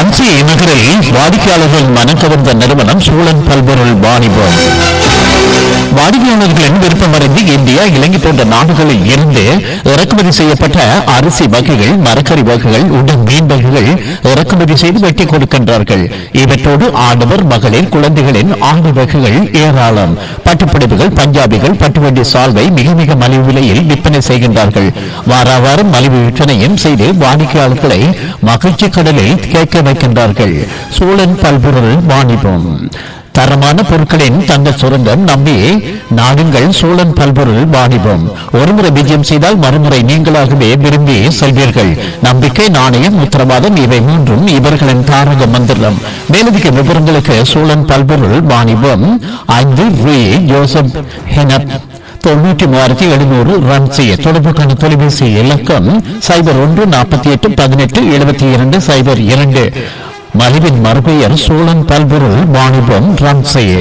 ரன்சி நகரில் வாடிக்கையாளர்கள் மனம் கவர்ந்த நிறுவனம் சூழன் பல்பொருள் வாணிபம் வாடிக்கையாளர்களின் விருப்பமறிந்து இந்தியா இலங்கை போன்ற நாடுகளில் இருந்து இறக்குமதி செய்யப்பட்ட அரிசி வகைகள் மரக்கறி வகைகள் உடன் மீன் வகைகள் இறக்குமதி செய்து வெட்டி கொடுக்கின்றார்கள் இவற்றோடு ஆடவர் மகளிர் குழந்தைகளின் ஆண்டு வகைகள் ஏராளம் பட்டுப்புடவைகள் பஞ்சாபிகள் பட்டுவண்டி சால்வை மிக மிக மலிவு விலையில் விற்பனை செய்கின்றார்கள் வாரா வாரம் மலிவு விற்பனையும் செய்து வாடிக்கையாளர்களை மகிழ்ச்சி கடலில் கேட்க வைக்கின்றார்கள் சூழன் பல்பொருள் வாணிபம் தரமான பொருட்களின் தங்க சுரங்கம் நம்பி நாடுங்கள் சோழன் பல்பொருள் வாணிபம் ஒருமுறை விஜயம் செய்தால் மறுமுறை நீங்களாகவே விரும்பி செல்வீர்கள் நம்பிக்கை நாணயம் உத்தரவாதம் இவை மூன்றும் இவர்களின் தாரக மந்திரம் மேலதிக விவரங்களுக்கு சோழன் பல்பொருள் வாணிபம் ஐந்து ரூ ஜோசப் ஹெனப் தொண்ணூற்றி மூவாயிரத்தி எழுநூறு ரன் செய்ய தொடர்புக்கான தொலைபேசி இலக்கம் சைபர் ஒன்று நாற்பத்தி எட்டு பதினெட்டு எழுபத்தி இரண்டு சைபர் இரண்டு மலிவின் மறுபெயர் சோழன் பல்பொருள் வாணிபம் ரன் செய்ய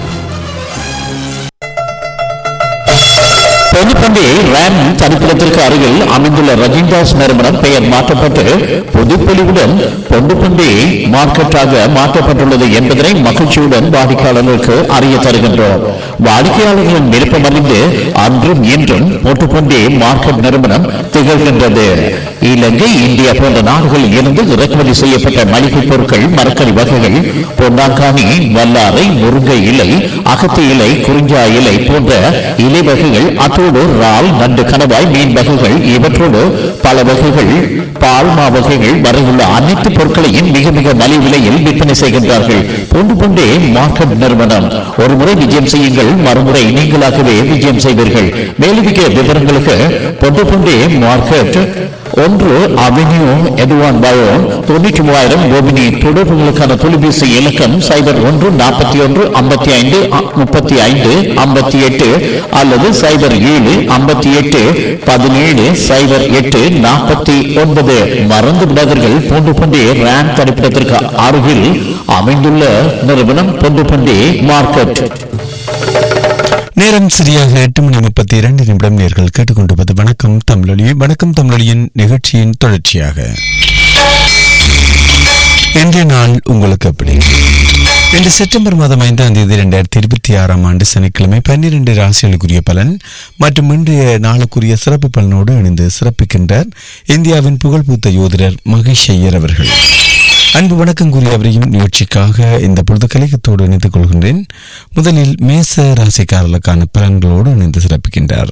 பொதுப்பண்டி ரேம் தனிப்பிடத்திற்கு அருகில் அமைந்துள்ள ரஜினிதாஸ் நிறுவனம் பெயர் மாற்றப்பட்டு பொதுப்பொலிவுடன் பொண்டுப்பண்டி மார்க்கெட்டாக மாற்றப்பட்டுள்ளது என்பதனை மகிழ்ச்சியுடன் வாடிக்கையாளர்களுக்கு அறிய தருகின்றோம் வாடிக்கையாளர்களின் விருப்பம் அறிந்து அன்றும் இன்றும் பொட்டுப்பண்டி மார்க்கெட் நிறுவனம் திகழ்கின்றது இலங்கை இந்தியா போன்ற நாடுகளில் இருந்து இறக்குமதி செய்யப்பட்ட மளிகை பொருட்கள் மரக்கறி வகைகள் பொன்னாங்கானி வல்லாரை முருங்கை இலை அகத்தி இலை குறிஞ்சா இலை போன்ற இலை வகைகள் அத்தோடு இறால் நண்டு கணவாய் மீன் வகைகள் இவற்றோடு பல வகைகள் பால்மா வகைகள் வரையுள்ள அனைத்து பொருட்களையும் மிக மிக மலிவு விலையில் விற்பனை செய்கின்றார்கள் பொண்டு பொண்டே மார்க்கெட் நிறுவனம் ஒரு முறை விஜயம் செய்யுங்கள் மறுமுறை நீங்களாகவே விஜயம் செய்வீர்கள் மேலதிக விவரங்களுக்கு பொண்டு பொண்டே மார்க்கெட் ஒன்று அவென்யூ எதுவான் பயோ தொண்ணூற்றி மூவாயிரம் கோபினி தொடர்புகளுக்கான தொலைபேசி இலக்கம் சைபர் ஒன்று நாற்பத்தி ஒன்று ஐம்பத்தி ஐந்து முப்பத்தி ஐந்து ஐம்பத்தி எட்டு அல்லது சைபர் ஏழு ஐம்பத்தி எட்டு பதினேழு சைபர் எட்டு நாற்பத்தி ஒன்பது மறந்து விடாதீர்கள் பூண்டு பண்டி ரேம் தடுப்பிடத்திற்கு அருகில் அமைந்துள்ள நிறுவனம் பூண்டு பண்டி மார்க்கெட் நேரம் சரியாக எட்டு மணி முப்பத்தி இரண்டு நிமிடம் நேர்கள் கேட்டுக்கொண்டிருப்பது வணக்கம் தமிழொலி வணக்கம் தமிழொலியின் நிகழ்ச்சியின் தொடர்ச்சியாக இன்றைய நாள் உங்களுக்கு எப்படி இன்று செப்டம்பர் மாதம் ஐந்தாம் தேதி இரண்டாயிரத்தி இருபத்தி ஆறாம் ஆண்டு சனிக்கிழமை பன்னிரண்டு ராசிகளுக்குரிய பலன் மற்றும் இன்றைய நாளுக்குரிய சிறப்பு பலனோடு இணைந்து சிறப்பிக்கின்றார் இந்தியாவின் புகழ்பூத்த யோதிடர் மகேஷ் ஐயர் அவர்கள் அன்பு வணக்கம் கூறியவரையும் நிகழ்ச்சிக்காக இந்த பொழுது கலிகத்தோடு இணைத்துக் கொள்கின்றேன் முதலில் மேச ராசிக்காரர்களுக்கான பலன்களோடு இணைந்து சிறப்பிக்கின்றார்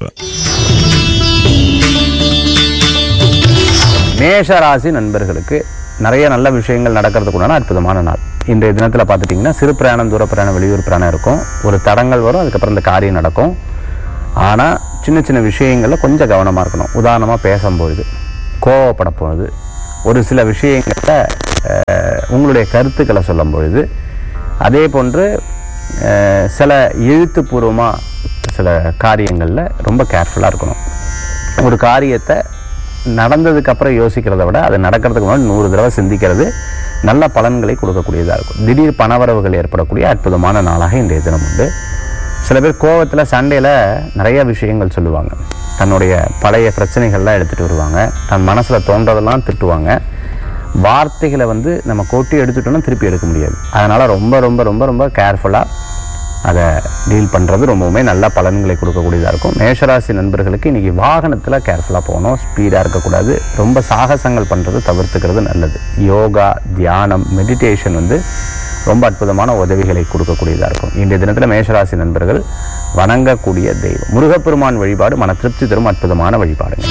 மேஷ ராசி நண்பர்களுக்கு நிறைய நல்ல விஷயங்கள் நடக்கிறதுக்குண்டான அற்புதமான நாள் இன்றைய தினத்தில் பார்த்துட்டிங்கன்னா சிறு பிரயாணம் தூர பிரயாணம் வெளியூர் பிரயாணம் இருக்கும் ஒரு தடங்கள் வரும் அதுக்கப்புறம் இந்த காரியம் நடக்கும் ஆனால் சின்ன சின்ன விஷயங்களில் கொஞ்சம் கவனமாக இருக்கணும் உதாரணமாக பேசும்பொழுது கோவப்பட போகுது ஒரு சில விஷயங்களில் அஹ், உங்களுடைய கருத்துக்களை சொல்லும் பொழுது அதே போன்று அஹ், சில எழுத்துப்பூர்வமாக சில காரியங்களில் ரொம்ப கேர்ஃபுல்லாக இருக்கணும் ஒரு காரியத்தை நடந்ததுக்கு அப்புறம் யோசிக்கிறத விட அது நடக்கிறதுக்கு முன்னாடி நூறு தடவை சிந்திக்கிறது நல்ல பலன்களை கொடுக்கக்கூடியதாக இருக்கும் திடீர் பணவரவுகள் ஏற்படக்கூடிய அற்புதமான நாளாக இன்றைய தினம் உண்டு சில பேர் கோவத்தில் சண்டையில் நிறைய விஷயங்கள் சொல்லுவாங்க தன்னுடைய பழைய பிரச்சனைகள்லாம் எடுத்துகிட்டு வருவாங்க தன் மனசில் தோன்றதெல்லாம் திட்டுவாங்க வார்த்தைகளை வந்து நம்ம கொட்டி எடுத்துட்டோம்னா திருப்பி எடுக்க முடியாது அதனால் ரொம்ப ரொம்ப ரொம்ப ரொம்ப கேர்ஃபுல்லாக அதை டீல் பண்ணுறது ரொம்பவுமே நல்ல பலன்களை கொடுக்கக்கூடியதாக இருக்கும் மேஷராசி நண்பர்களுக்கு இன்றைக்கி வாகனத்தில் கேர்ஃபுல்லாக போகணும் ஸ்பீடாக இருக்கக்கூடாது ரொம்ப சாகசங்கள் பண்ணுறது தவிர்த்துக்கிறது நல்லது யோகா தியானம் மெடிடேஷன் வந்து ரொம்ப அற்புதமான உதவிகளை கொடுக்கக்கூடியதாக இருக்கும் இன்றைய தினத்தில் மேஷராசி நண்பர்கள் வணங்கக்கூடிய தெய்வம் முருகப்பெருமான் வழிபாடு மன திருப்தி தரும் அற்புதமான வழிபாடுங்க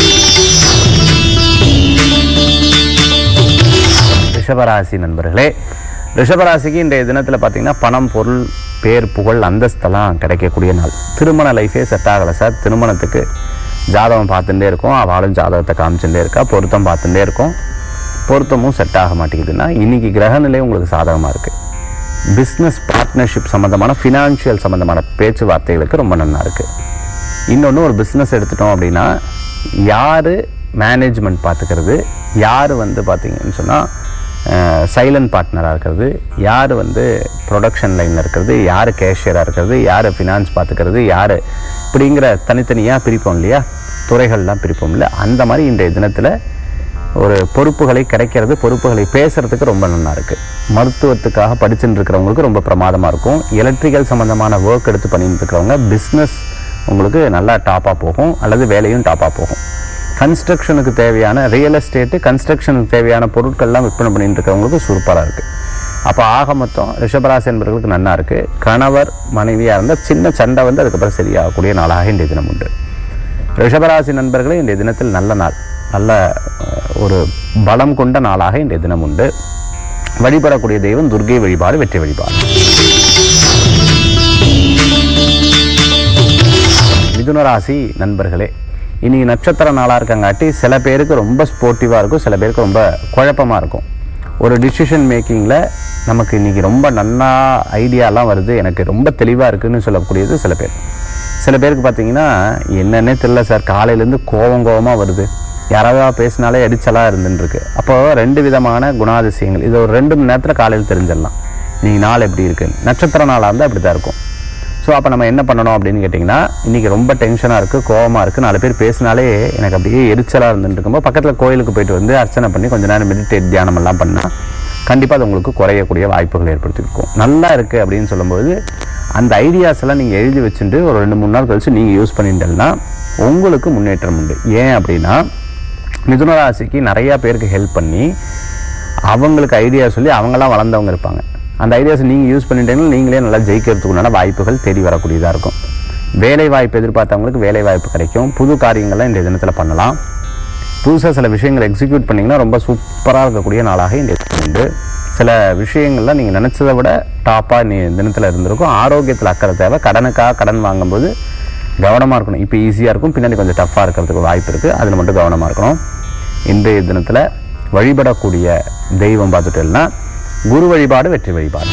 ரிஷபராசி நண்பர்களே ரிஷபராசிக்கு இன்றைய தினத்தில் பார்த்தீங்கன்னா பணம் பொருள் பேர் புகழ் அந்தஸ்தெல்லாம் கிடைக்கக்கூடிய நாள் திருமண லைஃபே செட் ஆகலை சார் திருமணத்துக்கு ஜாதகம் பார்த்துட்டே இருக்கோம் அவளும் ஜாதகத்தை காமிச்சுட்டே இருக்கா பொருத்தம் பார்த்துட்டே இருக்கோம் பொருத்தமும் செட் ஆக மாட்டேங்குதுன்னா இன்னைக்கு கிரகநிலை உங்களுக்கு சாதகமாக இருக்குது பிஸ்னஸ் பார்ட்னர்ஷிப் சம்மந்தமான ஃபினான்ஷியல் சம்மந்தமான பேச்சுவார்த்தைகளுக்கு ரொம்ப நல்லா இருக்குது இன்னொன்று ஒரு பிஸ்னஸ் எடுத்துட்டோம் அப்படின்னா யார் மேனேஜ்மெண்ட் பார்த்துக்கிறது யார் வந்து பார்த்தீங்கன்னு சொன்னால் சைலண்ட் பார்ட்னராக இருக்கிறது யார் வந்து ப்ரொடக்ஷன் லைனில் இருக்கிறது யார் கேஷியராக இருக்கிறது யார் ஃபினான்ஸ் பார்த்துக்கிறது யார் இப்படிங்கிற தனித்தனியாக பிரிப்போம் இல்லையா துறைகள்லாம் பிரிப்போம் இல்லையா அந்த மாதிரி இன்றைய தினத்தில் ஒரு பொறுப்புகளை கிடைக்கிறது பொறுப்புகளை பேசுறதுக்கு ரொம்ப நல்லா இருக்கு மருத்துவத்துக்காக படிச்சுட்டு இருக்கிறவங்களுக்கு ரொம்ப பிரமாதமாக இருக்கும் எலக்ட்ரிக்கல் சம்மந்தமான ஒர்க் எடுத்து பண்ணிட்டு இருக்கிறவங்க பிஸ்னஸ் உங்களுக்கு நல்லா டாப்பாக போகும் அல்லது வேலையும் டாப்பாக போகும் கன்ஸ்ட்ரக்ஷனுக்கு தேவையான ரியல் எஸ்டேட்டு கன்ஸ்ட்ரக்ஷனுக்கு தேவையான பொருட்கள்லாம் விற்பனை பண்ணிட்டு இருக்கிறவங்களுக்கு சூப்பராக இருக்குது அப்போ ஆக மொத்தம் ரிஷபராசி என்பவர்களுக்கு நன்னா இருக்குது கணவர் மனைவியாக இருந்தால் சின்ன சண்டை வந்து அதுக்கப்புறம் சரியாகக்கூடிய நாளாக இன்றைய தினம் உண்டு ரிஷபராசி நண்பர்களே இன்றைய தினத்தில் நல்ல நாள் நல்ல அஹ், ஒரு பலம் கொண்ட நாளாக இன்றைய தினம் உண்டு வழிபடக்கூடிய தெய்வம் துர்க்கை வழிபாடு வெற்றி வழிபாடு மிதுன ராசி நண்பர்களே இன்னைக்கு நட்சத்திர நாளாக இருக்கங்காட்டி சில பேருக்கு ரொம்ப ஸ்போர்ட்டிவாக இருக்கும் சில பேருக்கு ரொம்ப குழப்பமாக இருக்கும் ஒரு டிசிஷன் மேக்கிங்கில் நமக்கு இன்னைக்கு ரொம்ப நன்னா ஐடியாலாம் வருது எனக்கு ரொம்ப தெளிவாக இருக்குன்னு சொல்லக்கூடியது சில பேர் சில பேருக்கு பார்த்தீங்கன்னா என்னன்னே தெரியல சார் காலையிலேருந்து கோவம் கோவமாக வருது யாராவது பேசினாலே எரிச்சலாக இருந்துன்னு இருக்கு அப்போ ரெண்டு விதமான குணாதிசயங்கள் இது ஒரு ரெண்டு மணி நேரத்தில் காலையில் தெரிஞ்சிடலாம் இன்னைக்கு நாள் எப்படி இருக்குன்னு நட்சத்திர நாளாக இருந்தால் அப்படி தான் இருக்கும் ஸோ அப்போ நம்ம என்ன பண்ணணும் அப்படின்னு கேட்டிங்கன்னா இன்றைக்கி ரொம்ப டென்ஷனாக இருக்குது கோவமாக இருக்குது நாலு பேர் பேசினாலே எனக்கு அப்படியே எரிச்சலாக இருந்துட்டு இருக்கும்போது பக்கத்தில் கோயிலுக்கு போயிட்டு வந்து அர்ச்சனை பண்ணி கொஞ்ச நேரம் மெடிடேட் தியானம் எல்லாம் பண்ணால் கண்டிப்பாக அது உங்களுக்கு குறையக்கூடிய வாய்ப்புகள் ஏற்படுத்தியிருக்கும் நல்லா இருக்குது அப்படின்னு சொல்லும்போது அந்த ஐடியாஸ் எல்லாம் நீங்கள் எழுதி வச்சுட்டு ஒரு ரெண்டு மூணு நாள் கழிச்சு நீங்கள் யூஸ் பண்ணிட்டேன்னா உங்களுக்கு முன்னேற்றம் உண்டு ஏன் அப்படின்னா மிதுன ராசிக்கு நிறையா பேருக்கு ஹெல்ப் பண்ணி அவங்களுக்கு ஐடியா சொல்லி அவங்களாம் வளர்ந்தவங்க இருப்பாங்க அந்த ஐடியாஸை நீங்கள் யூஸ் பண்ணிட்டீங்கன்னா நீங்களே நல்லா ஜெயிக்கிறதுக்கு உண்டான வாய்ப்புகள் தேடி வரக்கூடியதாக இருக்கும் வேலை வாய்ப்பு எதிர்பார்த்தவங்களுக்கு வேலை வாய்ப்பு கிடைக்கும் புது காரியங்கள்லாம் இன்றைய தினத்தில் பண்ணலாம் புதுசாக சில விஷயங்களை எக்ஸிக்யூட் பண்ணிங்கன்னா ரொம்ப சூப்பராக இருக்கக்கூடிய நாளாக இன்றைய தினம் உண்டு சில விஷயங்கள்லாம் நீங்கள் நினச்சதை விட டாப்பாக நீ தினத்தில் இருந்திருக்கும் ஆரோக்கியத்தில் அக்கறை தேவை கடனுக்காக கடன் வாங்கும்போது கவனமாக இருக்கணும் இப்போ ஈஸியாக இருக்கும் பின்னாடி கொஞ்சம் டஃப்பாக இருக்கிறதுக்கு வாய்ப்பு இருக்குது அதில் மட்டும் கவனமாக இருக்கணும் இன்றைய தினத்தில் வழிபடக்கூடிய தெய்வம் பார்த்துட்டோம்னா குரு வழிபாடு வெற்றி வழிபாடு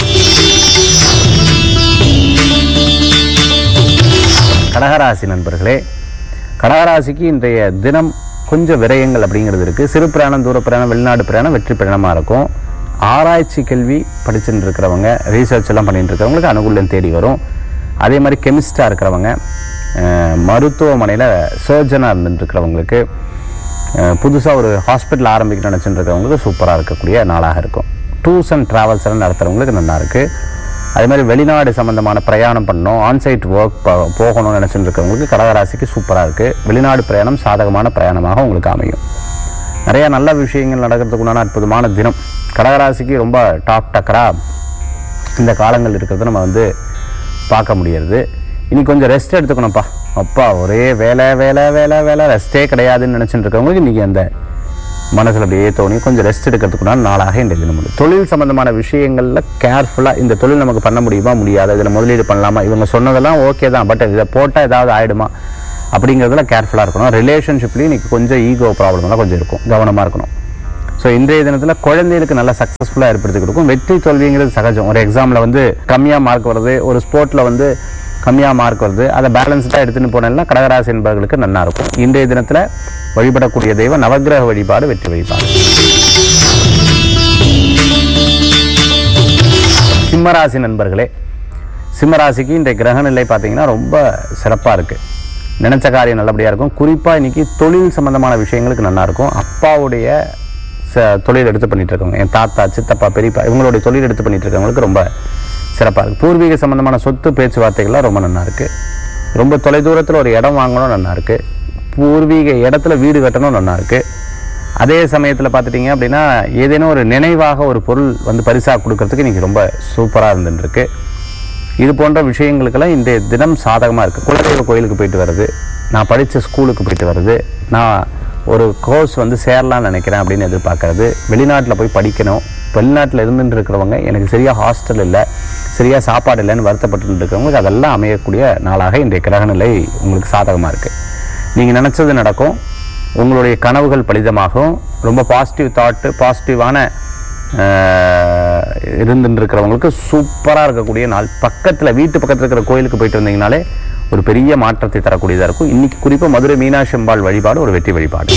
கடகராசி நண்பர்களே கடகராசிக்கு இன்றைய தினம் கொஞ்சம் விரயங்கள் அப்படிங்கிறது இருக்குது சிறு பிரயாணம் தூர பிரயாணம் வெளிநாடு பிரயாணம் வெற்றி பிரயாணமாக இருக்கும் ஆராய்ச்சி கல்வி படிச்சுட்டு இருக்கிறவங்க ரீசர்ச் எல்லாம் பண்ணிட்டு இருக்கிறவங்களுக்கு அனுகூலம் தேடி வரும் அதே மாதிரி கெமிஸ்டாக இருக்கிறவங்க மருத்துவமனையில் சர்ஜனாக இருந்துட்டு இருக்கிறவங்களுக்கு புதுசாக ஒரு ஹாஸ்பிட்டல் ஆரம்பிக்கணும்னு நினச்சிட்டு இருக்கிறவங்களுக்கு சூப்பராக இருக்கக்கூடிய நாளாக இருக்கும் டூர்ஸ் அண்ட் ட்ராவல்ஸ் எல்லாம் நடத்துகிறவங்களுக்கு நல்லா இருக்குது அதே மாதிரி வெளிநாடு சம்மந்தமான பிரயாணம் பண்ணணும் ஆன்சைட் ஒர்க் போகணும்னு நினச்சிட்டு இருக்கிறவங்களுக்கு கடகராசிக்கு சூப்பராக இருக்குது வெளிநாடு பிரயாணம் சாதகமான பிரயாணமாக உங்களுக்கு அமையும் நிறைய நல்ல விஷயங்கள் நடக்கிறதுக்கு உண்டான அற்புதமான தினம் கடகராசிக்கு ரொம்ப டாப் டக்கரா இந்த காலங்கள் இருக்கிறத நம்ம வந்து பார்க்க முடியறது இனி கொஞ்சம் ரெஸ்ட் எடுத்துக்கணும்ப்பா அப்பா ஒரே வேலை வேலை வேலை வேலை ரெஸ்ட்டே கிடையாதுன்னு நினச்சிட்டு இருக்கவங்களுக்கு இன்றைக்கி அந்த மனசில் அப்படியே தோணி கொஞ்சம் ரெஸ்ட் எடுக்கிறதுக்குண்டான நாளாக இன்றைய தினம் உண்டு தொழில் சம்பந்தமான விஷயங்களில் கேர்ஃபுல்லாக இந்த தொழில் நமக்கு பண்ண முடியுமா முடியாதா இதில் முதலீடு பண்ணலாமா இவங்க சொன்னதெல்லாம் ஓகே தான் பட் இதை போட்டால் ஏதாவது ஆகிடுமா அப்படிங்கிறதுல கேர்ஃபுல்லாக இருக்கணும் ரிலேஷன்ஷிப்லேயும் இன்றைக்கி கொஞ்சம் ஈகோ ப்ராப்ளம்லாம் கொஞ்சம் இருக்கும் கவனமாக இருக்கணும் ஸோ இன்றைய தினத்தில் குழந்தைகளுக்கு நல்லா சக்ஸஸ்ஃபுல்லாக ஏற்படுத்தி கொடுக்கும் வெற்றி தோல்விங்கிறது சகஜம் ஒரு எக்ஸாமில் வந்து கம்மியாக மார்க் வருது ஒரு ஸ்போர்ட்டில் வந்து கம்மியாக மார்க் வருது அதை பேலன்ஸ்டாக எடுத்துன்னு போனேன்னா கடகராசி என்பவர்களுக்கு நல்லா இருக்கும் இன்றைய தினத்தில் வழிபடக்கூடிய தெய்வம் நவக்கிரக வழிபாடு வெற்றி வழிபாடு சிம்மராசி நண்பர்களே சிம்மராசிக்கு இன்றைய கிரக நிலை பார்த்தீங்கன்னா ரொம்ப சிறப்பாக இருக்குது நினச்ச காரியம் நல்லபடியாக இருக்கும் குறிப்பாக இன்னைக்கு தொழில் சம்பந்தமான விஷயங்களுக்கு நல்லா இருக்கும் அப்பாவுடைய ச தொழில் எடுத்து பண்ணிட்டு இருக்கவங்க என் தாத்தா சித்தப்பா பெரியப்பா இவங்களுடைய தொழில் எடுத்து பண்ணிட்டு இருக்கவங்களுக்கு ரொம்ப சிறப்பாக இருக்குது பூர்வீக சம்பந்தமான சொத்து பேச்சுவார்த்தைகள்லாம் ரொம்ப நல்லா இருக்குது ரொம்ப தொலைதூரத்தில் ஒரு இடம் வாங்கணும் நல்லா இருக்குது பூர்வீக இடத்துல வீடு கட்டணும் நல்லா இருக்குது அதே சமயத்தில் பார்த்துட்டிங்க அப்படின்னா ஏதேனும் ஒரு நினைவாக ஒரு பொருள் வந்து பரிசாக கொடுக்கறதுக்கு இன்றைக்கி ரொம்ப சூப்பராக இருந்துருக்கு இது போன்ற விஷயங்களுக்கெல்லாம் இன்றைய தினம் சாதகமாக இருக்குது குலதெய்வ கோயிலுக்கு போயிட்டு வர்றது நான் படித்த ஸ்கூலுக்கு போயிட்டு வர்றது நான் ஒரு கோர்ஸ் வந்து சேரலாம்னு நினைக்கிறேன் அப்படின்னு எதிர்பார்க்கறது வெளிநாட்டில் போய் படிக்கணும் வெளிநாட்டில் இருந்துட்டு இருக்கிறவங்க எனக்கு சரியாக ஹாஸ்டல் இல்லை சரியாக சாப்பாடு இல்லைன்னு வருத்தப்பட்டு இருக்கிறவங்களுக்கு அதெல்லாம் அமையக்கூடிய நாளாக இன்றைய கிரகநிலை உங்களுக்கு சாதகமாக இருக்குது நீங்கள் நினச்சது நடக்கும் உங்களுடைய கனவுகள் பலிதமாகும் ரொம்ப பாசிட்டிவ் தாட்டு பாசிட்டிவான இருந்துட்டு இருக்கிறவங்களுக்கு சூப்பராக இருக்கக்கூடிய நாள் பக்கத்தில் வீட்டு பக்கத்தில் இருக்கிற கோயிலுக்கு போயிட்டு வந்தீங்கனாலே ஒரு பெரிய மாற்றத்தை தரக்கூடியதாக இருக்கும் இன்னைக்கு குறிப்பாக மதுரை மீனாட்சி அம்பாள் வழிபாடு ஒரு வெற்றி வழிபாடு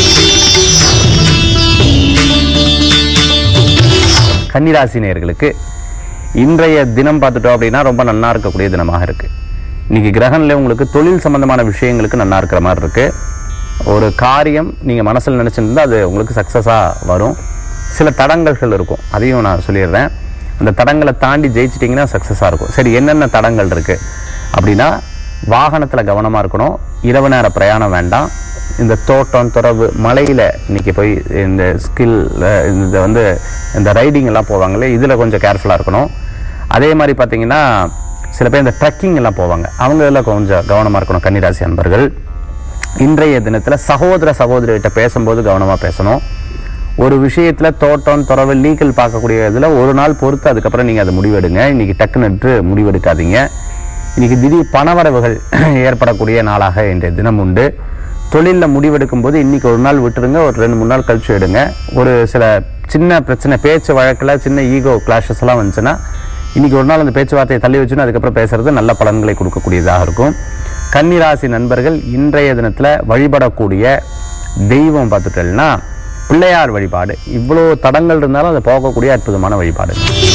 கன்னிராசி நேயர்களுக்கு இன்றைய தினம் பார்த்துட்டோம் அப்படின்னா ரொம்ப நன்னா இருக்கக்கூடிய தினமாக இருக்குது இன்னைக்கு கிரகனில் உங்களுக்கு தொழில் சம்பந்தமான விஷயங்களுக்கு நன்னா இருக்கிற மாதிரி இருக்குது ஒரு காரியம் நீங்கள் மனசில் நினச்சிருந்தா அது உங்களுக்கு சக்ஸஸாக வரும் சில தடங்கல்கள் இருக்கும் அதையும் நான் சொல்லிடுறேன் அந்த தடங்களை தாண்டி ஜெயிச்சிட்டிங்கன்னா சக்ஸஸாக இருக்கும் சரி என்னென்ன தடங்கள் இருக்குது அப்படின்னா வாகனத்தில் கவனமாக இருக்கணும் இரவு நேர பிரயாணம் வேண்டாம் இந்த தோட்டம் துறவு மலையில் இன்னைக்கு போய் இந்த ஸ்கில் இந்த வந்து இந்த ரைடிங் எல்லாம் போவாங்களே இதில் கொஞ்சம் கேர்ஃபுல்லாக இருக்கணும் அதே மாதிரி பார்த்தீங்கன்னா சில பேர் இந்த ட்ரெக்கிங் எல்லாம் போவாங்க அவங்க இதில் கொஞ்சம் கவனமாக இருக்கணும் கன்னிராசி அன்பர்கள் இன்றைய தினத்தில் சகோதர சகோதரிகிட்ட பேசும்போது கவனமாக பேசணும் ஒரு விஷயத்தில் தோட்டம் துறவு லீக்கல் பார்க்கக்கூடிய இதில் ஒரு நாள் பொறுத்து அதுக்கப்புறம் நீங்கள் அதை முடிவெடுங்க இன்னைக்கு டக்குன்னு முடிவெடுக்காதீங்க இன்னைக்கு திடீர் பணவரவுகள் ஏற்படக்கூடிய நாளாக இன்றைய தினம் உண்டு தொழிலில் முடிவெடுக்கும் போது இன்னைக்கு ஒரு நாள் விட்டுருங்க ஒரு ரெண்டு மூணு நாள் கழிச்சு எடுங்க ஒரு சில சின்ன பிரச்சனை பேச்சு வழக்கில் சின்ன ஈகோ கிளாஷஸ் எல்லாம் வந்துச்சுன்னா இன்னைக்கு ஒரு நாள் அந்த பேச்சுவார்த்தையை தள்ளி வச்சுன்னு அதுக்கப்புறம் பேசுறது நல்ல பலன்களை கொடுக்கக்கூடியதாக இருக்கும் கன்னிராசி நண்பர்கள் இன்றைய தினத்தில் வழிபடக்கூடிய தெய்வம் பார்த்துட்டேன்னா பிள்ளையார் வழிபாடு இவ்வளோ தடங்கள் இருந்தாலும் அதை போகக்கூடிய அற்புதமான வழிபாடு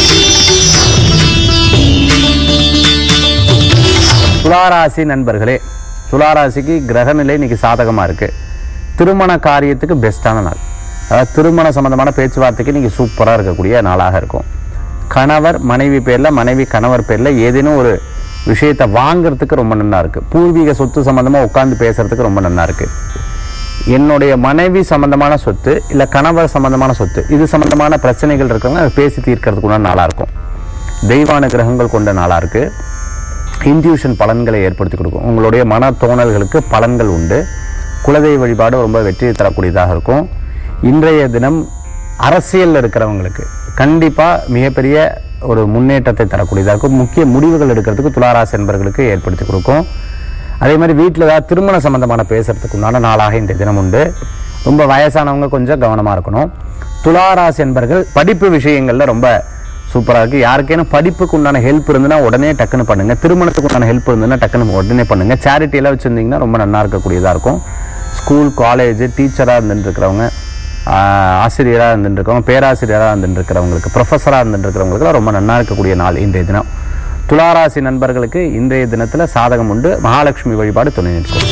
துளாராசி நண்பர்களே துளாராசிக்கு கிரகநிலை இன்னைக்கு சாதகமாக இருக்கு திருமண காரியத்துக்கு பெஸ்ட்டான நாள் அதாவது திருமண சம்பந்தமான பேச்சுவார்த்தைக்கு இன்னைக்கு சூப்பராக இருக்கக்கூடிய நாளாக இருக்கும் கணவர் மனைவி பேரில் மனைவி கணவர் பேரில் ஏதேனும் ஒரு விஷயத்தை வாங்குறதுக்கு ரொம்ப நல்லா இருக்கு பூர்வீக சொத்து சம்பந்தமாக உட்கார்ந்து பேசுறதுக்கு ரொம்ப நல்லா இருக்கு என்னுடைய மனைவி சம்பந்தமான சொத்து இல்லை கணவர் சம்பந்தமான சொத்து இது சம்பந்தமான பிரச்சனைகள் இருக்கவங்க அதை பேசி தீர்க்கறதுக்குள்ள நாளாக இருக்கும் தெய்வான கிரகங்கள் கொண்ட நாளாக இருக்கு இன்ட்யூஷன் பலன்களை ஏற்படுத்தி கொடுக்கும் உங்களுடைய மன தோணல்களுக்கு பலன்கள் உண்டு குலதெய்வ வழிபாடு ரொம்ப வெற்றி தரக்கூடியதாக இருக்கும் இன்றைய தினம் அரசியலில் இருக்கிறவங்களுக்கு கண்டிப்பாக மிகப்பெரிய ஒரு முன்னேற்றத்தை தரக்கூடியதாக இருக்கும் முக்கிய முடிவுகள் எடுக்கிறதுக்கு துளாராசி என்பர்களுக்கு ஏற்படுத்தி கொடுக்கும் அதே மாதிரி வீட்டில் ஏதாவது திருமண சம்பந்தமான பேசுறதுக்கு உண்டான நாளாக இன்றைய தினம் உண்டு ரொம்ப வயசானவங்க கொஞ்சம் கவனமாக இருக்கணும் துளாராசி என்பர்கள் படிப்பு விஷயங்களில் ரொம்ப சூப்பராக இருக்குது யாருக்கேனும் படிப்புக்கு உண்டான ஹெல்ப் இருந்துன்னா உடனே டக்குன்னு பண்ணுங்க திருமணத்துக்கு உண்டான ஹெல்ப் இருந்ததுன்னா டக்குன்னு உடனே பண்ணுங்க சேரிட்டி எல்லாம் வச்சுருந்தீங்கன்னா ரொம்ப நல்லா இருக்கக்கூடியதாக இருக்கும் ஸ்கூல் காலேஜ் டீச்சராக இருந்துட்டு இருக்கிறவங்க ஆசிரியராக இருந்துட்டு இருக்கவங்க பேராசிரியராக இருந்துட்டு இருக்கிறவங்களுக்கு ப்ரொஃபஸராக இருந்துட்டு இருக்கிறவங்களுக்கு ரொம்ப நல்லா இருக்கக்கூடிய நாள் இன்றைய தினம் துளாராசி நண்பர்களுக்கு இன்றைய தினத்தில் சாதகம் உண்டு மகாலட்சுமி வழிபாடு துணை நிற்கும்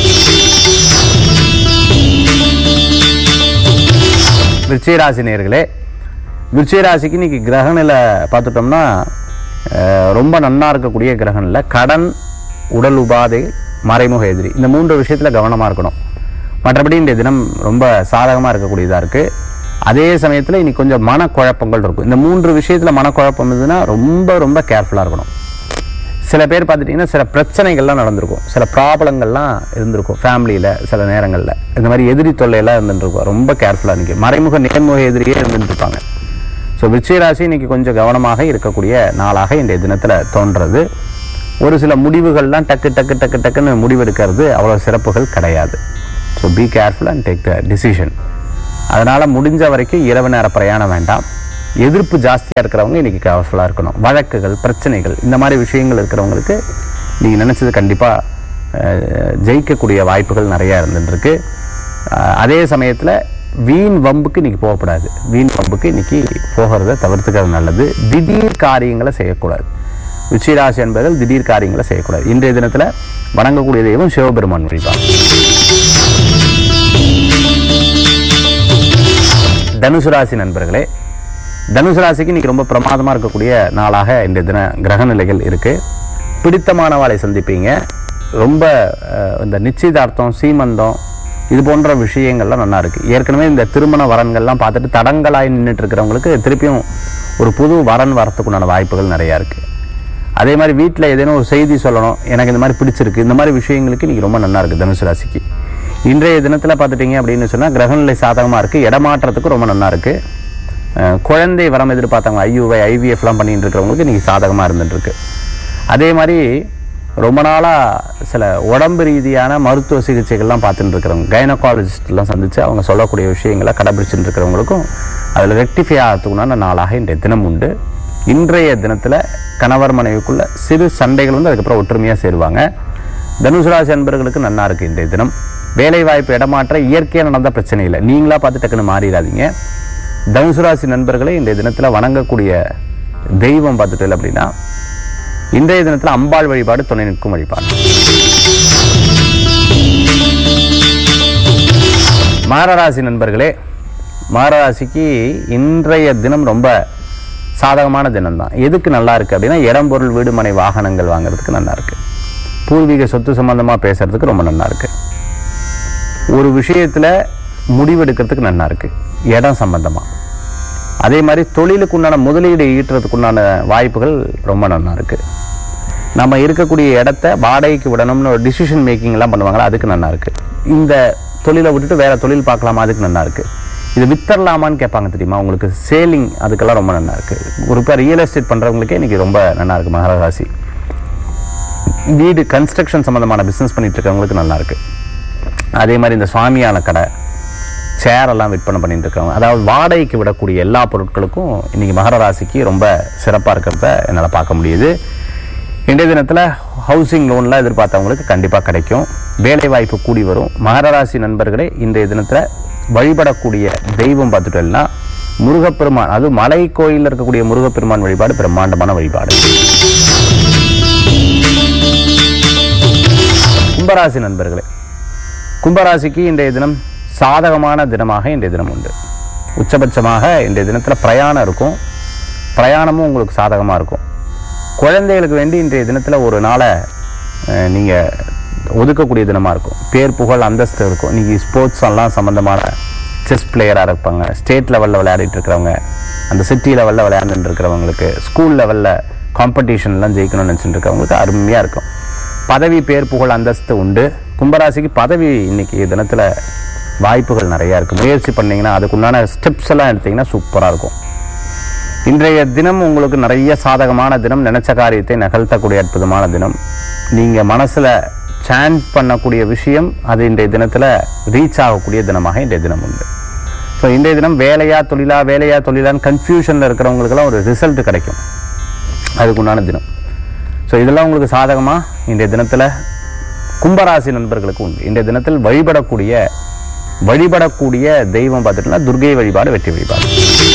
விருச்சிகராசி நேர்களே விருச்சிகராசிக்கு இன்னைக்கு கிரகணில் பார்த்துட்டோம்னா அஹ், ரொம்ப நன்னா இருக்கக்கூடிய கிரகணில் கடன் உடல் உபாதை மறைமுக எதிரி இந்த மூன்று விஷயத்தில் கவனமாக இருக்கணும் மற்றபடி இந்த தினம் ரொம்ப சாதகமாக இருக்கக்கூடியதாக இருக்குது அதே சமயத்தில் இன்னைக்கு கொஞ்சம் மனக்குழப்பங்கள் இருக்கும் இந்த மூன்று விஷயத்தில் மனக்குழப்பம் இருந்ததுன்னா ரொம்ப ரொம்ப கேர்ஃபுல்லாக இருக்கணும் சில பேர் பார்த்துட்டிங்கன்னா சில பிரச்சனைகள்லாம் நடந்திருக்கும் சில ப்ராப்ளங்கள்லாம் இருந்திருக்கும் ஃபேமிலியில் சில நேரங்களில் இந்த மாதிரி எதிரி தொல்லையெல்லாம் இருந்துருக்கும் ரொம்ப கேர்ஃபுல்லாக நிற்கும் மறைமுக நேர்முக எதிரியே இருந்துட்டு இருப்பாங்க ஸோ விருச்சிகராசி இன்னைக்கு கொஞ்சம் கவனமாக இருக்கக்கூடிய நாளாக இன்றைய தினத்தில் தோன்றது ஒரு சில முடிவுகள்லாம் டக்கு டக்கு டக்கு டக்குன்னு முடிவெடுக்கிறது அவ்வளோ சிறப்புகள் கிடையாது so be careful and take the decision அதனால் முடிஞ்ச வரைக்கும் இரவு நேர பிரயாணம் வேண்டாம் எதிர்ப்பு ஜாஸ்தியாக இருக்கிறவங்க இன்றைக்கி கேர்ஃபுல்லாக இருக்கணும் வழக்குகள் பிரச்சனைகள் இந்த மாதிரி விஷயங்கள் இருக்கிறவங்களுக்கு நீங்கள் நினச்சது கண்டிப்பாக ஜெயிக்கக்கூடிய வாய்ப்புகள் நிறையா இருந்துருக்கு அஹ், அதே சமயத்தில் வீண் வம்புக்கு இன்னைக்கு போகக்கூடாது வீண் வம்புக்கு இன்னைக்கு போகிறத தவிர்த்துக்கிறது நல்லது திடீர் காரியங்களை செய்யக்கூடாது உச்சிராசி என்பதில் திடீர் காரியங்களை செய்யக்கூடாது இன்றைய தினத்தில் வணங்கக்கூடிய தெய்வம் சிவபெருமான் வழிபாடு தனுசு ராசி நண்பர்களே தனுசு ராசிக்கு இன்னைக்கு ரொம்ப பிரமாதமாக இருக்கக்கூடிய நாளாக இன்றைய தின கிரக நிலைகள் இருக்கு பிடித்தமானவாளை சந்திப்பீங்க ரொம்ப அஹ், இந்த நிச்சயதார்த்தம் சீமந்தம் இது போன்ற விஷயங்கள்லாம் நல்லா இருக்கு ஏற்கனவே இந்த திருமண வரன்கள்லாம் பார்த்துட்டு தடங்களாய் நின்றுட்டு இருக்கிறவங்களுக்கு திருப்பியும் ஒரு புது வரன் வரத்துக்குண்டான வாய்ப்புகள் நிறையா இருக்கு அதே மாதிரி வீட்டில் ஏதேனும் ஒரு செய்தி சொல்லணும் எனக்கு இந்த மாதிரி பிடிச்சிருக்கு இந்த மாதிரி விஷயங்களுக்கு இன்னைக்கு ரொம்ப நல்லா இருக்கு தனுசு ராசிக்கு இன்றைய தினத்தில் பார்த்துட்டீங்க அப்படின்னு சொன்னால் கிரகநிலை சாதகமாக இருக்குது இடமாற்றத்துக்கு ரொம்ப நல்லா இருக்கு அஹ் குழந்தை வரம் எதிர்பார்த்தவங்க ஐயூவை ஐவிஎஃப்லாம் பண்ணிட்டு இருக்கிறவங்களுக்கு இன்னைக்கு சாதகமாக இருந்துட்டு இருக்கு அதே மாதிரி ரொம்ப நாளாக சில உடம்பு ரீதியான மருத்துவ சிகிச்சைகள்லாம் பார்த்துட்டு இருக்கிறவங்க கைனகாலஜிஸ்ட்லாம் சந்தித்து அவங்க சொல்லக்கூடிய விஷயங்களை கடைபிடிச்சிட்டு இருக்கிறவங்களுக்கும் அதில் ரெக்டிஃபை ஆகிறதுக்குண்டான நாளாக இன்றைய தினம் உண்டு இன்றைய தினத்தில் கணவர் மனைவிக்குள்ள சிறு சண்டைகள் வந்து அதுக்கப்புறம் ஒற்றுமையாக சேருவாங்க தனுசு ராசி அன்பர்களுக்கு நன்னா இருக்கு இன்றைய தினம் வேலை வாய்ப்பு இடமாற்ற இயற்கையாக நடந்த பிரச்சனை இல்லை நீங்களா பார்த்து டக்குன்னு மாறிடாதீங்க தனுசு ராசி நண்பர்களை இன்றைய தினத்தில் வணங்கக்கூடிய தெய்வம் பார்த்துட்டு இல்லை அப்படின்னா இன்றைய தினத்தில் அம்பாள் வழிபாடு துணை நிற்கும் வழிபாடு மகராசி நண்பர்களே மகராசிக்கு இன்றைய தினம் ரொம்ப சாதகமான தினம் தான் எதுக்கு நல்லா இருக்கு அப்படின்னா இடம் பொருள் வீடு மனை வாகனங்கள் வாங்குறதுக்கு நல்லா இருக்கு பூர்வீக சொத்து சம்பந்தமா பேசுறதுக்கு ரொம்ப நல்லா இருக்கு ஒரு விஷயத்துல முடிவெடுக்கிறதுக்கு நல்லா இருக்கு இடம் சம்பந்தமா அதே மாதிரி தொழிலுக்கு உண்டான முதலீடு ஈட்டுறதுக்கு உண்டான வாய்ப்புகள் ரொம்ப நல்லா இருக்கு நம்ம இருக்கக்கூடிய இடத்த வாடகைக்கு விடணும்னு ஒரு டிசிஷன் மேக்கிங் எல்லாம் பண்ணுவாங்களா அதுக்கு நல்லா இருக்கு இந்த தொழிலை விட்டுட்டு வேற தொழில் பார்க்கலாமா அதுக்கு நல்லா இருக்கு இது வித்தரலாமான்னு கேட்பாங்க தெரியுமா உங்களுக்கு சேலிங் அதுக்கெல்லாம் ரொம்ப நல்லா இருக்கு குறிப்பாக ரியல் எஸ்டேட் பண்றவங்களுக்கே இன்னைக்கு ரொம்ப நல்லா இருக்கு மகர ராசி வீடு கன்ஸ்ட்ரக்ஷன் சம்பந்தமான பிசினஸ் பண்ணிட்டு இருக்கவங்களுக்கு நல்லா இருக்கு அதே மாதிரி இந்த சுவாமியான கடை சேர் எல்லாம் விற்பனை பண்ணிட்டு இருக்கவங்க அதாவது வாடகைக்கு விடக்கூடிய எல்லா பொருட்களுக்கும் இன்னைக்கு மகர ராசிக்கு ரொம்ப சிறப்பாக இருக்கிறத என்னால் பார்க்க முடியுது இன்றைய தினத்தில் ஹவுசிங் லோன்லாம் எதிர்பார்த்தவங்களுக்கு கண்டிப்பாக கிடைக்கும் வேலை வாய்ப்பு கூடி வரும் மகர ராசி நண்பர்களே இன்றைய தினத்தில் வழிபடக்கூடிய தெய்வம் பார்த்துட்டோம்னா முருகப்பெருமான் அது மலை கோயிலில் இருக்கக்கூடிய முருகப்பெருமான் வழிபாடு பிரம்மாண்டமான வழிபாடு கும்பராசி நண்பர்களே கும்பராசிக்கு இன்றைய தினம் சாதகமான தினமாக இன்றைய தினம் உண்டு உச்சபட்சமாக இன்றைய தினத்தில் பிரயாணம் இருக்கும் பிரயாணமும் உங்களுக்கு சாதகமாக இருக்கும் குழந்தைகளுக்கு வேண்டி இன்றைய தினத்தில் ஒரு நாளை நீங்கள் ஒதுக்கக்கூடிய தினமாக இருக்கும் பேர் புகழ் அந்தஸ்து இருக்கும் நீங்கள் ஸ்போர்ட்ஸ் எல்லாம் சம்மந்தமான செஸ் பிளேயராக இருப்பாங்க ஸ்டேட் லெவலில் விளையாடிட்டு இருக்கிறவங்க அந்த சிட்டி லெவலில் விளையாண்டுட்டு இருக்கிறவங்களுக்கு ஸ்கூல் லெவலில் காம்படிஷன்லாம் ஜெயிக்கணும்னு நினச்சிட்டு இருக்கிறவங்களுக்கு அருமையாக இருக்கும் பதவி பேர் புகழ் அந்தஸ்து உண்டு கும்பராசிக்கு பதவி இன்னைக்கு தினத்தில் வாய்ப்புகள் நிறையா இருக்குது முயற்சி பண்ணீங்கன்னா அதுக்குண்டான ஸ்டெப்ஸ் எல்லாம் எடுத்தீங்கன்னா சூப்பராக இருக்கும் இன்றைய தினம் உங்களுக்கு நிறைய சாதகமான தினம் நினைச்ச காரியத்தை நகர்த்தக்கூடிய அற்புதமான தினம் நீங்கள் மனசில் சாண்ட் பண்ணக்கூடிய விஷயம் அது இன்றைய தினத்தில் ரீச் ஆகக்கூடிய தினமாக இன்றைய தினம் உண்டு ஸோ இன்றைய தினம் வேலையா தொழிலா வேலையா தொழிலான்னு கன்ஃபியூஷனில் இருக்கிறவங்களுக்கெல்லாம் ஒரு ரிசல்ட் கிடைக்கும் அதுக்குண்டான தினம் ஸோ இதெல்லாம் உங்களுக்கு சாதகமாக இன்றைய தினத்தில் கும்பராசி நண்பர்களுக்கு உண்டு இன்றைய தினத்தில் வழிபடக்கூடிய வழிபடக்கூடிய தெய்வம் பார்த்துட்டோம்னா துர்கை வழிபாடு வெற்றி வழிபாடு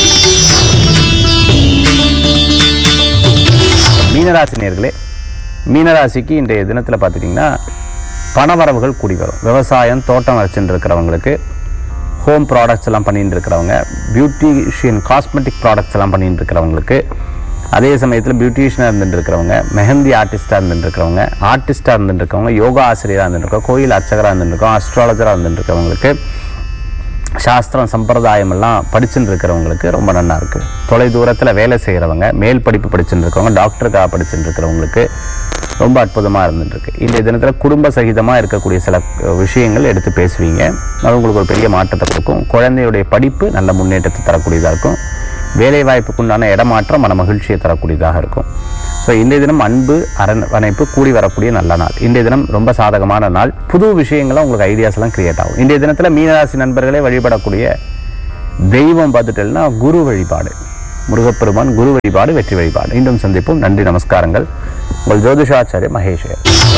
மீனராசி நேர்களே மீனராசிக்கு இன்றைய தினத்தில் பார்த்துட்டிங்கன்னா பணவரவுகள் கூடி வரும் விவசாயம் தோட்டம் வச்சுட்டு இருக்கிறவங்களுக்கு ஹோம் ப்ராடக்ட்ஸ் எல்லாம் பண்ணிட்டு இருக்கிறவங்க பியூட்டிஷியன் காஸ்மெட்டிக் ப்ராடக்ட்ஸ் எல்லாம் பண்ணிட்டு இருக்கிறவங்களுக்கு அதே சமயத்தில் பியூட்டிஷியனாக இருந்துட்டு இருக்கிறவங்க மெஹந்தி ஆர்டிஸ்டாக இருந்துட்டு இருக்கிறவங்க ஆர்டிஸ்டாக இருந்துட்டு இருக்கவங்க யோகா ஆசிரியராக இருந்துட்டு இருக்கோம் கோயில் அர்ச்சகராக இருந்துட்டு இருக்கோம் அஸ்ட்ராலஜராக இருந்துட்டு இருக்கிறவங்களுக்கு சாஸ்திரம் சம்பிரதாயம் எல்லாம் படிச்சுட்டு இருக்கிறவங்களுக்கு ரொம்ப நல்லா இருக்கு தொலை தூரத்தில் வேலை செய்கிறவங்க மேல் படிப்பு படிச்சுட்டு இருக்கவங்க டாக்டருக்காக படிச்சுட்டு இருக்கிறவங்களுக்கு ரொம்ப அற்புதமாக இருந்துட்டு இருக்கு இன்றைய தினத்தில் குடும்ப சகிதமாக இருக்கக்கூடிய சில அஹ், விஷயங்கள் எடுத்து பேசுவீங்க அது உங்களுக்கு ஒரு பெரிய மாற்றத்தை கொடுக்கும் குழந்தையுடைய படிப்பு நல்ல முன்னேற்றத்தை தரக்கூடியதாக இருக்கும் வேலை வாய்ப்புக்குண்டான இடமாற்றம் மன மகிழ்ச்சியை தரக்கூடியதாக இருக்கும் ஸோ இன்றைய தினம் அன்பு அரவணைப்பு கூடி வரக்கூடிய நல்ல நாள் இன்றைய தினம் ரொம்ப சாதகமான நாள் புது விஷயங்கள்லாம் உங்களுக்கு ஐடியாஸ் எல்லாம் கிரியேட் ஆகும் இன்றைய தினத்தில் மீனராசி நண்பர்களே வழிபடக்கூடிய தெய்வம் பார்த்துட்டேன்னா குரு வழிபாடு முருகப்பெருமான் குரு வழிபாடு வெற்றி வழிபாடு மீண்டும் சந்திப்போம் நன்றி நமஸ்காரங்கள் உங்கள் ஜோதிஷாச்சாரிய மகேஷ்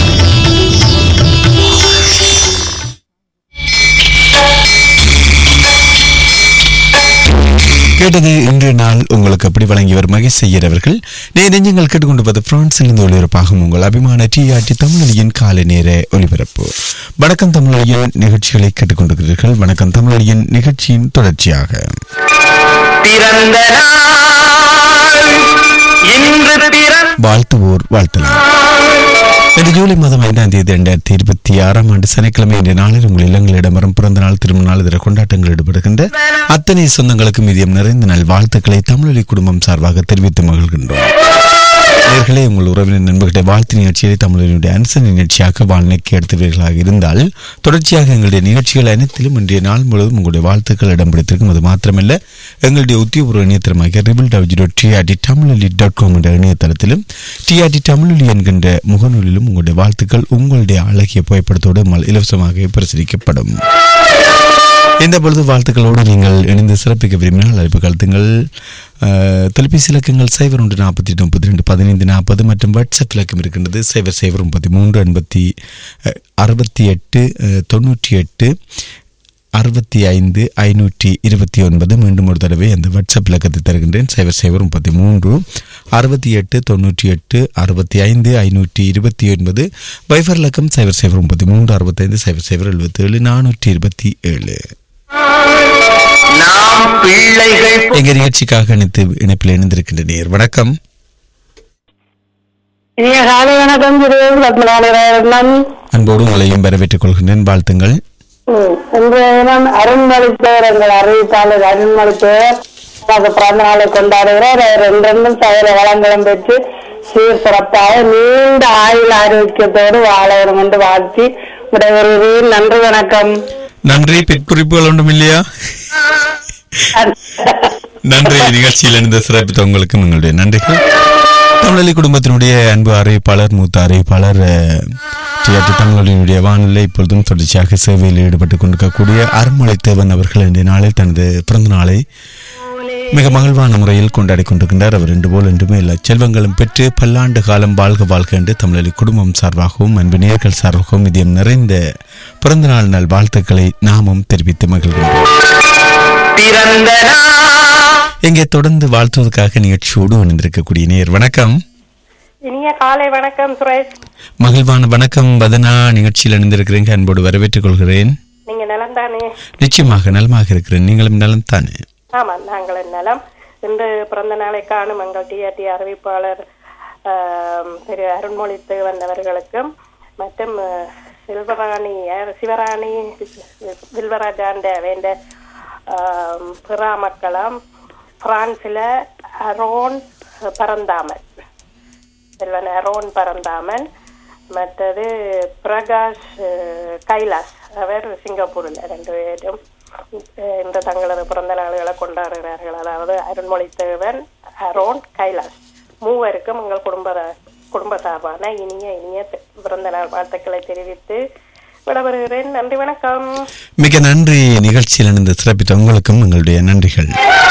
கேட்டது இன்றைய நாள் உங்களுக்கு அப்படி வழங்கியவர் மகேஷ் ஐயர் அவர்கள் நே நெஞ்சங்கள் கேட்டுக்கொண்டிருப்பது பிரான்சிலிருந்து ஒளிபரப்பாகும் உங்கள் அபிமான டிஆர்டி தமிழொலியின் காலை நேர ஒலிபரப்பு வணக்கம் தமிழொலியின் நிகழ்ச்சிகளை கேட்டுக்கொண்டிருக்கிறீர்கள் வணக்கம் தமிழொலியின் நிகழ்ச்சியின் தொடர்ச்சியாக பிறந்த நாள் இன்று பிறந்த வாழ்த்துவோர் வாழ்த்தலாம் இன்று ஜூலை மாதம் ஐந்தாம் தேதி இரண்டாயிரத்தி இருபத்தி ஆறாம் ஆண்டு சனிக்கிழமை இன்றைய நாளில் உங்கள் இல்லங்களிடமரும் பிறந்த நாள் திருமண நாள் இதர கொண்டாட்டங்கள் ஈடுபடுகின்ற அத்தனை சொந்தங்களுக்கும் இதயம் நிறைந்த நாள் வாழ்த்துக்களை தமிழொலி குடும்பம் சார்பாக தெரிவித்து மகிழ்கின்றோம் நேர்களே உங்கள் உறவினர் நண்பர்களுடைய வாழ்த்து நிகழ்ச்சியை தமிழனுடைய அனுச நிகழ்ச்சியாக வாழ்நிலைக்கு எடுத்தவர்களாக இருந்தால் தொடர்ச்சியாக எங்களுடைய நிகழ்ச்சிகள் அனைத்திலும் இன்றைய நாள் முழுவதும் உங்களுடைய வாழ்த்துக்கள் இடம் பிடித்திருக்கும் அது மாத்திரமல்ல எங்களுடைய உத்தியோகபூர்வ இணையதளமாக triple W dot TRT Tamiloli dot com என்ற இணையதளத்திலும் டிஆர்டி தமிழொலி என்கின்ற முகநூலிலும் உங்களுடைய வாழ்த்துக்கள் உங்களுடைய அழகிய புகைப்படத்தோடு மல் இலவசமாக பிரசுரிக்கப்படும் இந்த பொழுது வாழ்த்துக்களோடு நீங்கள் இணைந்து சிறப்பிக்க விரும்பினால் அழைப்பு கழுத்துங்கள் அஹ், தொலைபேசி இலக்கங்கள் சைபர் ஒன்று நாற்பத்தி எட்டு முப்பத்தி ரெண்டு பதினைந்து நாற்பது மற்றும் வாட்ஸ்அப் இலக்கம் இருக்கின்றது சைபர் சைபர் முப்பத்தி மூன்று எண்பத்தி அஹ், அறுபத்தி எட்டு அஹ், தொண்ணூற்றி எட்டு அறுபத்தி ஐந்து ஐநூற்றி இருபத்தி ஒன்பது மீண்டும் ஒரு தடவை அந்த வாட்ஸ்அப் இலக்கத்தை தருகின்றேன் சைபர் சைபர் முப்பத்தி மூன்று அறுபத்தி எட்டு தொண்ணூற்றி எட்டு அறுபத்தி ஐந்து ஐநூற்றி இருபத்தி ஒன்பது வைஃபர் இலக்கம் சைபர் சைபர் முப்பத்தி மூன்று அறுபத்தைந்து சைபர் சைபர் எழுபத்தி ஏழு நானூற்றி இருபத்தி ஏழு நாம் பிள்ளைகள் எங்க நிகழ்ச்சிக்காக இணைத்து இணைப்பில் இணைந்திருக்கின்ற நேர் வணக்கம் இனிய காலை வணக்கம் திரு பத்மநாபன் அன்போடு உங்களையும் வரவேற்றுக் கொள்கின்றேன் வாழ்த்துங்கள் இன்றைய தினம் அருண்மொழிப்பேர் எங்கள் அறிவிப்பாளர் அருண்மொழிப்பேர் நமக்கு பிறந்த நாளை கொண்டாடுகிறார் அவர் ரெண்டெண்டும் சகல வளங்களும் பெற்று சீர் சிறப்பாக நீண்ட ஆயுள் ஆரோக்கியத்தோடு வாழ வேண்டும் என்று வாழ்த்தி விடைபெறுகிறேன் நன்றி வணக்கம் நன்றி பிற்குறிப்புகள் ஒன்றும் இல்லையா நன்றி நிகழ்ச்சியில் இணைந்த சிறப்பித்த உங்களுக்கும் எங்களுடைய நன்றிகள் தமிழலி குடும்பத்தினுடைய அன்பு அறிவிப்பாளர் மூத்த அறிவிப்பாளர் அஹ், டிஆர்டி தமிழொலியினுடைய வானிலை இப்பொழுதும் தொடர்ச்சியாக சேவையில் ஈடுபட்டுக் கொண்டிருக்கக்கூடிய அருண்மொழி தேவன் அவர்கள் இன்றைய நாளில் தனது பிறந்த நாளை மிக மகிழ்வான முறையில் கொண்டாடி கொண்டிருக்கின்றார் அவர் இன்று போல் என்றுமே எல்லா செல்வங்களும் பெற்று பல்லாண்டு காலம் வாழ்க வாழ்க என்று தமிழலி குடும்பம் சார்பாகவும் அன்பு நேயர்கள் சார்பாகவும் இதயம் நிறைந்த பிறந்த நாள் நல் வாழ்த்துக்களை நாமும் தெரிவித்து மகிழ்கின்றோம் பிறந்த நாள் இங்கே தொடர்ந்து வாழ்த்துவதற்காக நிகழ்ச்சியோடு இணைந்திருக்கக்கூடிய நேர் வணக்கம் இனிய காலை வணக்கம் சுரேஷ் மகிழ்வான வணக்கம் வதனா நிகழ்ச்சியில் இணைந்திருக்கிறீங்க அன்போடு வரவேற்றுக் கொள்கிறேன் நீங்க நலம் தானே நிச்சயமாக நலமாக இருக்கிறேன் நீங்களும் நலம் தானே ஆமா நாங்கள் நலம் இன்று பிறந்த நாளை காணும் எங்கள் டிஆர்டி அறிவிப்பாளர் ஆம், திரு அருண்மொழி தேவன் அவர்களுக்கும் மற்றும் அஹ், செல்வராணி யார் சிவராணி வில்வராஜாண்ட வேண்ட ஆம், பிறா மக்களாம் பிரான்சில் அரோன் பரந்தாமன் செல்வன் அரோன் பரந்தாமன் மற்றது பிரகாஷ் அஹ், கைலாஷ் அவர் சிங்கப்பூரில் ரெண்டு பேரும் அஹ், இந்த தங்களது பிறந்த நாள்களை கொண்டாடுகிறார்கள் அதாவது அருண்மொழி தேவன் அரோன் கைலாஷ் மூவருக்கும் எங்கள் குடும்ப குடும்ப சார்பான இனிய இனிய தி- பிறந்த நாள் வாழ்த்துக்களை தெரிவித்து விடைபெறுகிறேன் நன்றி வணக்கம் மிக நன்றி நிகழ்ச்சியில் இணைந்து சிறப்பித்த உங்களுக்கும் எங்களுடைய நன்றிகள்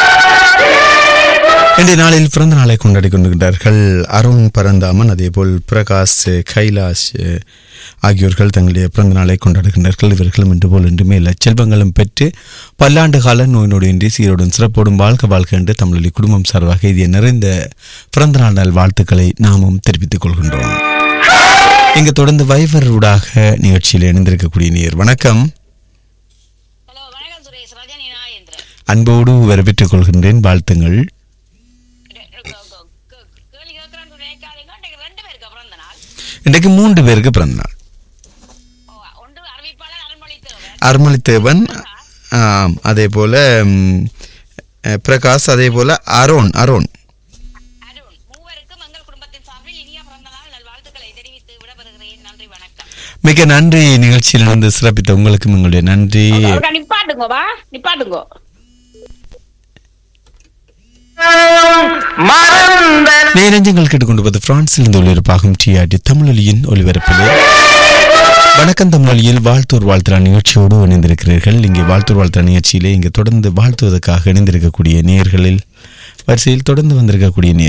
இன்றைய நாளில் பிறந்த நாளை கொண்டாடி கொண்டிருக்கிறார்கள் அருண் பரந்தாமன் அதேபோல் பிரகாஷ் கைலாஷ் ஆகியோர்கள் தங்களுடைய பிறந்த நாளை கொண்டாடுகின்றார்கள் இவர்களும் இன்று போல் இன்றுமே எல்லா செல்வங்களும் பெற்று பல்லாண்டு கால நோய் நொடியின்றி சீரோடும் சிறப்போடும் வாழ்க வாழ்க என்று தமிழி குடும்பம் சார்பாக இது நிறைந்த பிறந்த நாள் நாள் வாழ்த்துக்களை நாமும் தெரிவித்துக் கொள்கின்றோம் இங்கு தொடர்ந்து வைவர் ஊடாக நிகழ்ச்சியில் இணைந்திருக்கக்கூடிய நேர் வணக்கம் ஹலோ வணக்கம் சுரேஷ் ரஜினி நாயேந்திரன் அன்போடு வரவேற்றுக் கொள்கின்றேன் வாழ்த்துங்கள் ரெ- ரெ- கே- கே- கே- கேள்வி கேட்கறேன்னு நினைக்காதீங்க இன்னைக்கு ரெண்டு பேருக்கு பிறந்த நாள் இன்றைக்கு மூன்று பேருக்கு பிறந்த நாள் ஓ, ஒன்று அறிவிப்பாளர் அருண்மொழி தேவர் அருமளித்தேவன் ஆம், அதே போல ம், அஹ், பிரகாஷ் அதே போல அரோன் அரோன் அருண் மூவருக்கும் எங்கள் குடும்பத்தின் சார்பில் இனிய பிறந்த நாள் நல்வாழ்த்துக்களை தெரிவித்து விடைபெறுகிறேன் நன்றி வணக்கம் மிக நன்றி நிகழ்ச்சியில் இருந்து சிறப்பித்த உங்களுக்கும் எங்களுடைய நன்றி அவர்க்கா நிப்பாட்டுங்க வா நிப்பாட்டுங்க மறந்த நேரஞ்சங்கள் கேட்டுக்கொண்டு பிரான்சில் இருந்து ஒளிபரப்பாகும் டிஆர்டி தமிழொலியின் ஒலிபரப்பிலே வணக்கம் தமிழொலியில் வாழ்த்தூர் வாழ்த்துறா நிகழ்ச்சியோடு இணைந்திருக்கிறீர்கள் இங்கே வாழ்த்தூர் வாழ்த்துறா நிகழ்ச்சியிலே இங்கே தொடர்ந்து வாழ்த்துவதற்காக இணைந்திருக்கக்கூடிய நேயர்களில் வரிசையில் தொடர்ந்து வந்திருக்கக்கூடிய நேர்